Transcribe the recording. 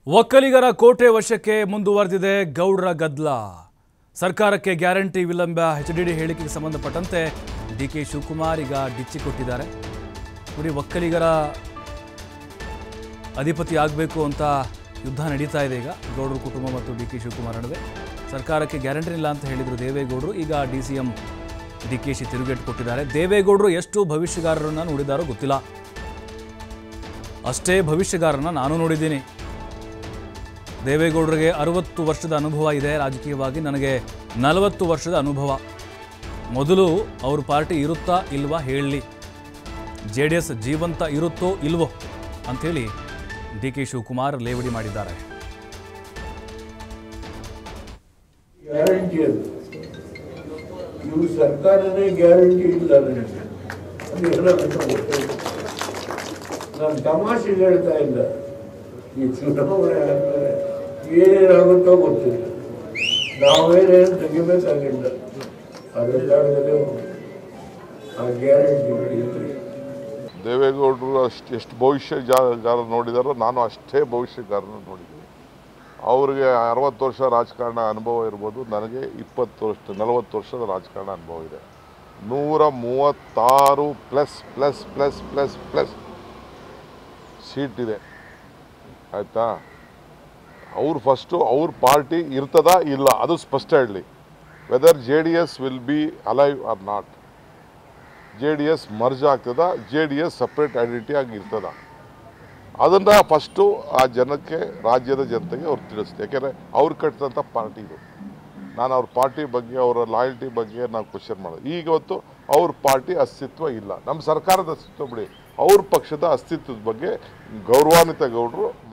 ಒಕ್ಕಲಿಗರ ಕೋಟೆ ವಶಕ್ಕೆ ಮುಂದುವರೆದಿದೆ ಗೌಡ್ರ ಗದ್ಲ ಸರ್ಕಾರಕ್ಕೆ ಗ್ಯಾರಂಟಿ ವಿಳಂಬ ಎಚ್ಡಿಡಿ ಹೇಳಿಕೆಗೆ ಸಂಬಂಧಪಟ್ಟಂತೆ ಡಿ ಕೆ ಶಿವಕುಮಾರ್ ಈಗ ಡಿಚ್ಚಿ ಕೊಟ್ಟಿದ್ದಾರೆ ನೋಡಿ ಒಕ್ಕಲಿಗರ ಅಧಿಪತಿ ಆಗಬೇಕು ಅಂತ ಯುದ್ಧ ನಡೀತಾ ಇದೆ ಈಗ ಗೌಡ್ರ ಕುಟುಂಬ ಮತ್ತು ಡಿ ಕೆ ಶಿವಕುಮಾರ್ ನಡುವೆ ಸರ್ಕಾರಕ್ಕೆ ಗ್ಯಾರಂಟಿ ಇಲ್ಲ ಅಂತ ಹೇಳಿದರು ದೇವೇಗೌಡರು ಈಗ D C M D K ಶಿ ತಿರುಗೇಟು ಕೊಟ್ಟಿದ್ದಾರೆ ದೇವೇಗೌಡರು ಎಷ್ಟು ಭವಿಷ್ಯಗಾರರನ್ನ ನೋಡಿದಾರೋ ಗೊತ್ತಿಲ್ಲ ಅಷ್ಟೇ ಭವಿಷ್ಯಗಾರನ ನಾನು ನೋಡಿದ್ದೀನಿ ದೇವೇಗೌಡರಿಗೆ ಅರವತ್ತು ವರ್ಷದ ಅನುಭವ ಇದೆ ರಾಜಕೀಯವಾಗಿ ನನಗೆ ನಲವತ್ತು ವರ್ಷದ ಅನುಭವ ಮೊದಲು ಅವ್ರ ಪಾರ್ಟಿ ಇರುತ್ತಾ ಇಲ್ವಾ ಹೇಳಲಿ ಜೆ ಡಿ ಎಸ್ ಜೀವಂತ ಇರುತ್ತೋ ಇಲ್ವೋ ಅಂಥೇಳಿ ಡಿ ಕೆ ಶಿವಕುಮಾರ್ ಲೇವಡಿ ಮಾಡಿದ್ದಾರೆ ಗ್ಯಾರಂಟಿ ಅದು ಇವು ಸರ್ಕಾರನೇ ಗ್ಯಾರಂಟಿ ಇಲ್ಲ ನನಗೆ ಅದು ಹೇಳೋದಕ್ಕೆ ಗೊತ್ತಿಲ್ಲ ನಾನು ತಮಾಷೆಗೆ ಹೇಳ್ತಾ ಇಲ್ಲ ಈ ಚುನಾವಣೆ ಆದ್ಮೇಲೆ ಏನೇನಾಗುತ್ತೋ ಗೊತ್ತಿಲ್ಲ ನಾವೇನೇನು ತೆಗಿಬೇಕಾಗಿಲ್ಲ ಅದ್ರ ಕಾರಣದಲ್ಲಿ ಆ ಗ್ಯಾರಂಟಿ ಇದ್ರಿ ದೇವೇಗೌಡರು ಅಷ್ಟು ಎಷ್ಟು ಭವಿಷ್ಯಗಾರ ನೋಡಿದಾರೋ ನಾನು ಅಷ್ಟೇ ಭವಿಷ್ಯಗಾರನ ನೋಡಿದ್ದೀನಿ ಅವ್ರಿಗೆ ಅರವತ್ತು ವರ್ಷ ರಾಜಕಾರಣ ಅನುಭವ ಇರ್ಬೋದು ನನಗೆ ಇಪ್ಪತ್ತು ವರ್ಷ ನಲವತ್ತು ವರ್ಷದ ರಾಜಕಾರಣ ಅನುಭವ ಇದೆ ನೂರ ಮೂವತ್ತಾರು plus plus plus plus plus seat ಇದೆ ಆಯಿತಾ ಅವ್ರು ಫಸ್ಟು ಅವ್ರ ಪಾರ್ಟಿ ಇರ್ತದಾ ಇಲ್ಲ ಅದು ಸ್ಪಷ್ಟ ಹೇಳಲಿ whether J D S will be alive or not J D S merge ಆಗ್ತದ J D S separate identity ಆಗಿ ಇರ್ತದ ಅದನ್ನು ಫಸ್ಟು ಆ ಜನಕ್ಕೆ ರಾಜ್ಯದ ಜನತೆಗೆ ಅವ್ರು ತಿಳಿಸ್ತೆ ಯಾಕೆಂದರೆ ಅವ್ರು ಕಟ್ಟಿದಂಥ ಪಾರ್ಟಿ ಇದು ನಾನು ಅವ್ರ ಪಾರ್ಟಿ ಬಗ್ಗೆ ಅವರ ಲಾಯಲ್ಟಿ ಬಗ್ಗೆ ನಾವು ಕ್ವಶನ್ ಮಾಡೋದು ಈಗ ಹೊತ್ತು ಅವ್ರ ಪಾರ್ಟಿ ಅಸ್ತಿತ್ವ ಇಲ್ಲ ನಮ್ಮ ಸರ್ಕಾರದ ಅಸ್ತಿತ್ವ ಬಿಡಿ ಅವ್ರ ಪಕ್ಷದ ಅಸ್ತಿತ್ವದ ಬಗ್ಗೆ ಗೌರವಾನ್ವಿತ ಗೌಡರು